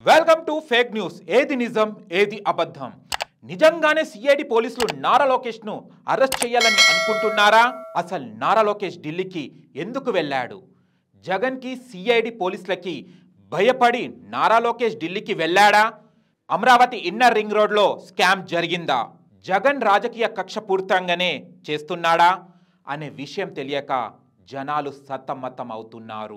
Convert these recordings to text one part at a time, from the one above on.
welcome to fake news ఏది నిజం ఏది అబద్ధం నిజంగానే సిఐడి పోలీసులు నారా లోకేష్ ను అరెస్ట్ చేయాలని అనుకుంటున్నారా అసలు నారా లోకేష్ ఢిల్లీకి ఎందుకు వెళ్ళాడు జగన్ కి సిఐడి పోలీసులకి భయపడి నారా లోకేష్ ఢిల్లీకి వెళ్ళాడా అమరావతి ఇన్నర్ రింగ్ రోడ్లో స్కామ్ జరిగిందా జగన్ రాజకీయ కక్ష పూర్తంగానే చేస్తున్నాడా అనే విషయం తెలియక జనాలు సతమతం అవుతున్నారు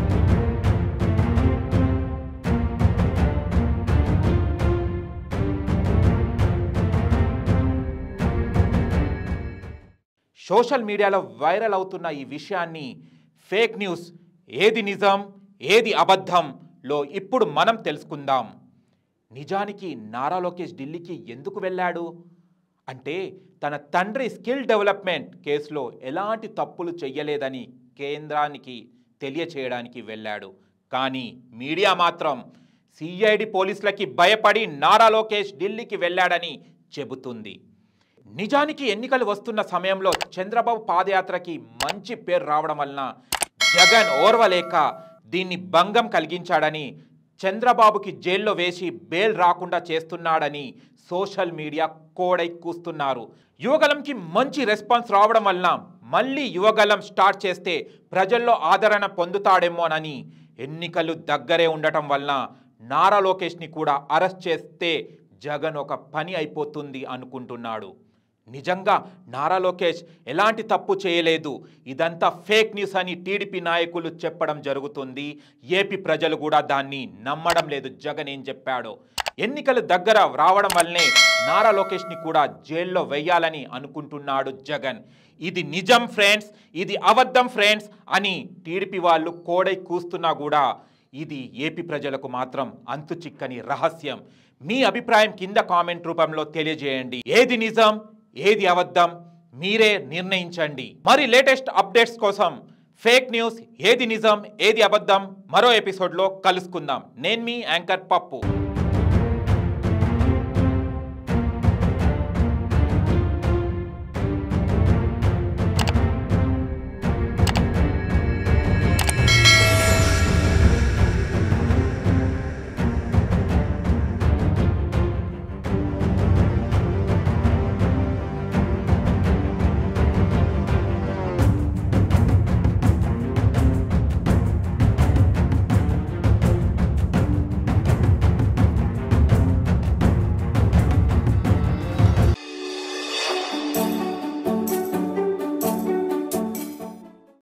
సోషల్ మీడియాలో వైరల్ అవుతున్న ఈ విషయాన్ని ఫేక్ న్యూస్ ఏది నిజం ఏది అబద్ధంలో ఇప్పుడు మనం తెలుసుకుందాం నిజానికి నారా లోకేష్ ఢిల్లీకి ఎందుకు వెళ్ళాడు అంటే తన తండ్రి స్కిల్ డెవలప్మెంట్ కేసులో ఎలాంటి తప్పులు చెయ్యలేదని కేంద్రానికి తెలియచేయడానికి వెళ్ళాడు కానీ మీడియా మాత్రం సిఐడి పోలీసులకి భయపడి నారా లోకేష్ ఢిల్లీకి వెళ్ళాడని చెబుతుంది నిజానికి ఎన్నికలు వస్తున్న సమయంలో చంద్రబాబు పాదయాత్రకి మంచి పేరు రావడం వలన జగన్ ఓర్వలేక దీన్ని భంగం కలిగించాడని చంద్రబాబుకి జైల్లో వేసి బెయిల్ రాకుండా చేస్తున్నాడని సోషల్ మీడియా కోడై కూస్తున్నారు యువగలంకి మంచి రెస్పాన్స్ రావడం వలన మళ్ళీ యువగలం స్టార్ట్ చేస్తే ప్రజల్లో ఆదరణ పొందుతాడేమోనని ఎన్నికలు దగ్గరే ఉండటం వలన నారా లోకేష్ని కూడా అరెస్ట్ చేస్తే జగన్ ఒక పని అయిపోతుంది అనుకుంటున్నాడు నిజంగా నారా లోకేష్ ఎలాంటి తప్పు చేయలేదు ఇదంతా ఫేక్ న్యూస్ అని టీడీపీ నాయకులు చెప్పడం జరుగుతుంది ఏపీ ప్రజలు కూడా దాన్ని నమ్మడం లేదు జగన్ ఏం చెప్పాడో ఎన్నికలు దగ్గర రావడం వల్లనే నారా లోకేష్ని కూడా జైల్లో వెయ్యాలని అనుకుంటున్నాడు జగన్ ఇది నిజం ఫ్రెండ్స్ ఇది అబద్ధం ఫ్రెండ్స్ అని టీడీపీ వాళ్ళు కోడై కూస్తున్నా కూడా ఇది ఏపీ ప్రజలకు మాత్రం అంతు చిక్కని రహస్యం మీ అభిప్రాయం కింద కామెంట్ రూపంలో తెలియజేయండి ఏది నిజం ఏది అబద్ధం మీరే నిర్ణయించండి మరి లేటెస్ట్ అప్డేట్స్ కోసం ఫేక్ న్యూస్ ఏది నిజం ఏది అబద్ధం మరో ఎపిసోడ్లో కలుసుకుందాం నేను మీ యాంకర్ పప్పు